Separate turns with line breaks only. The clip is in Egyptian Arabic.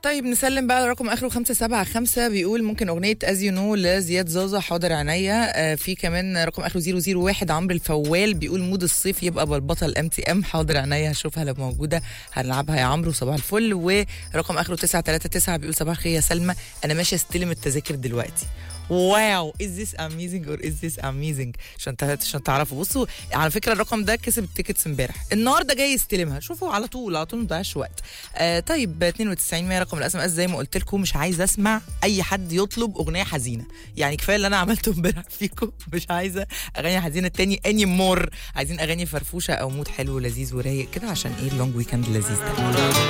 طيب نسلم بقى على رقم اخره 575 بيقول ممكن اغنيه از يو نو لزياد زازا حاضر عينيا آه في كمان رقم اخره 001 عمرو الفوال بيقول مود الصيف يبقى بالبطل ام تي ام حاضر عينيا هشوفها لو موجوده هنلعبها يا عمرو صباح الفل ورقم اخره 939 بيقول صباح الخير يا سلمى انا ماشيه استلم التذاكر دلوقتي واو از ذس اميزنج اور از ذس اميزنج عشان تع- عشان تعرفوا بصوا على فكره الرقم ده كسب التيكتس امبارح النهارده جاي يستلمها شوفوا على طول على طول ما تضيعش وقت آه طيب 92 100 رقم الاس ام اس زي ما قلت لكم مش عايزه اسمع اي حد يطلب اغنيه حزينه يعني كفايه اللي انا عملته امبارح فيكم مش عايزه اغاني حزينه تاني اني مور عايزين اغاني فرفوشه او مود حلو لذيذ ورايق كده عشان ايه اللونج ويكند اللذيذ ده